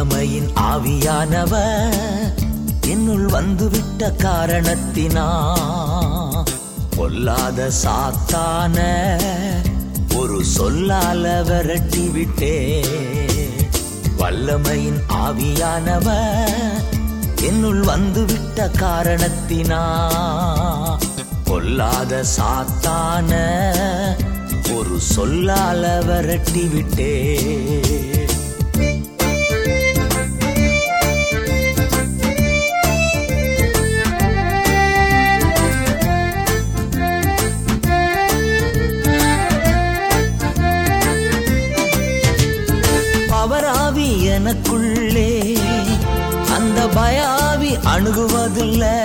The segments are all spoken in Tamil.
வல்லமையின் ஆவியானவர் என்னுள் வந்துவிட்ட காரணத்தினா பொல்லாத சாத்தான ஒரு சொல்லால விரட்டி விட்டே வல்லமையின் ஆவியானவர் என்னுள் வந்துவிட்ட காரணத்தினா பொல்லாத சாத்தான ஒரு சொல்லால விரட்டி விட்டே பவராவி எனக்குள்ளே அந்த பயாவி அணுகுவதில்லை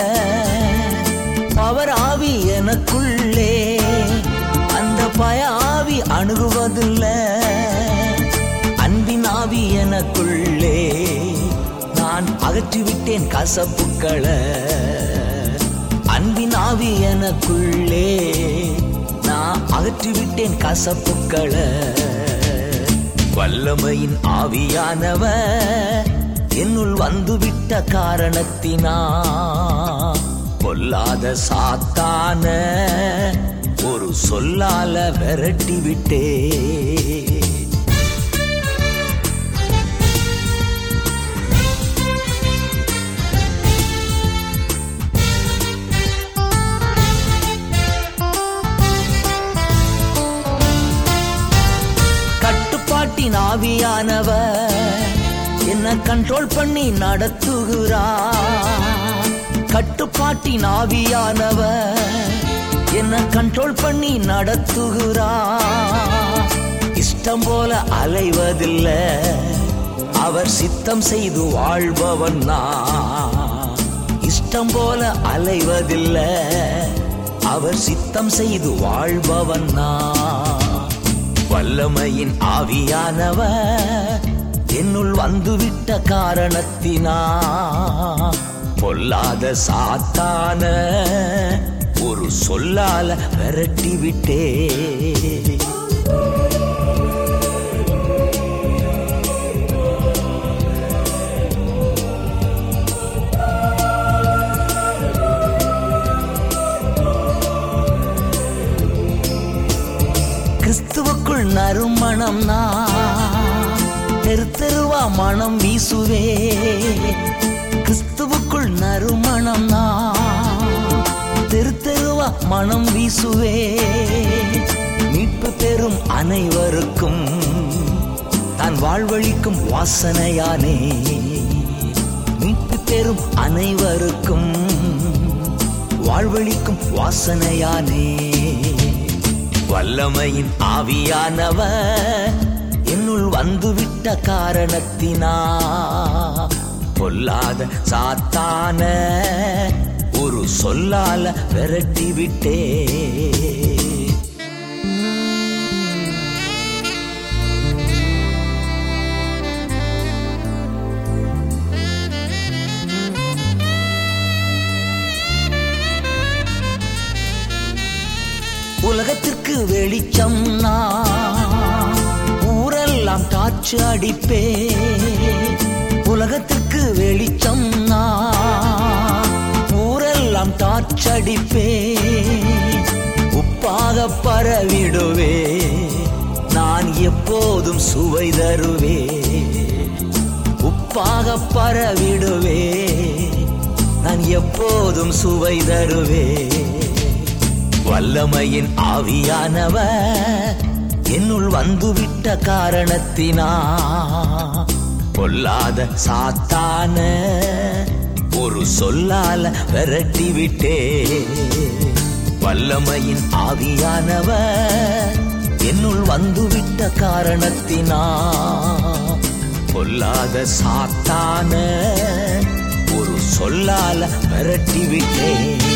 பவராவி எனக்குள்ளே அந்த பயாவி அணுகுவதில்லை அன்பின் ஆவி எனக்குள்ளே நான் அகற்றிவிட்டேன் கசப்புக்களை அன்பின் ஆவி எனக்குள்ளே நான் அகற்றிவிட்டேன் கசப்புக்களை வல்லமையின் ஆவியானவர் என்னுள் வந்துவிட்ட காரணத்தினா பொல்லாத சாத்தான ஒரு சொல்லால விரட்டி விட்டே கட்டுப்பாட்டின் ஆவியானவர் என்ன கண்ட்ரோல் பண்ணி நடத்துகிறா கட்டுப்பாட்டின் ஆவியானவர் என்ன கண்ட்ரோல் பண்ணி நடத்துகிறா இஷ்டம் போல அலைவதில்லை அவர் சித்தம் செய்து வாழ்பவன் நான் இஷ்டம் போல அலைவதில்லை அவர் சித்தம் செய்து வாழ்பவன் நான் வல்லமையின் ஆவியானவர் என்னுள் வந்துவிட்ட காரணத்தினா பொல்லாத சாத்தான ஒரு சொல்லால விரட்டி விட்டே கிறிஸ்துவுக்குள் நறுமணம் நான் தெரு தெருவா மனம் வீசுவே கிறிஸ்துவுக்குள் நறுமணம் நான் தெரு தெருவா மனம் வீசுவே மீட்பு பெறும் அனைவருக்கும் தான் வாழ்வழிக்கும் வாசனையானே மீட்பு பெறும் அனைவருக்கும் வாழ்வழிக்கும் வாசனையானே வல்லமையின் ஆவியானவர் என்னுள் வந்துவிட்ட காரணத்தினா பொல்லாத சாத்தான ஒரு சொல்லால விரட்டி விட்டே உலகத்திற்கு வெளிச்சம் நான் ஊரெல்லாம் டார்ச் அடிப்பே உலகத்திற்கு வெளிச்சம் நான் ஊரெல்லாம் டார்ச் அடிப்பே உப்பாக பரவிடுவே நான் எப்போதும் சுவை தருவே உப்பாக பரவிடுவே நான் எப்போதும் சுவை தருவே வல்லமையின் ஆவியானவர் என்னுள் வந்துவிட்ட காரணத்தினா பொல்லாத சாத்தான ஒரு சொல்லால விரட்டி விட்டே வல்லமையின் ஆவியானவர் என்னுள் வந்துவிட்ட காரணத்தினா பொல்லாத சாத்தான ஒரு சொல்லால விரட்டி விட்டே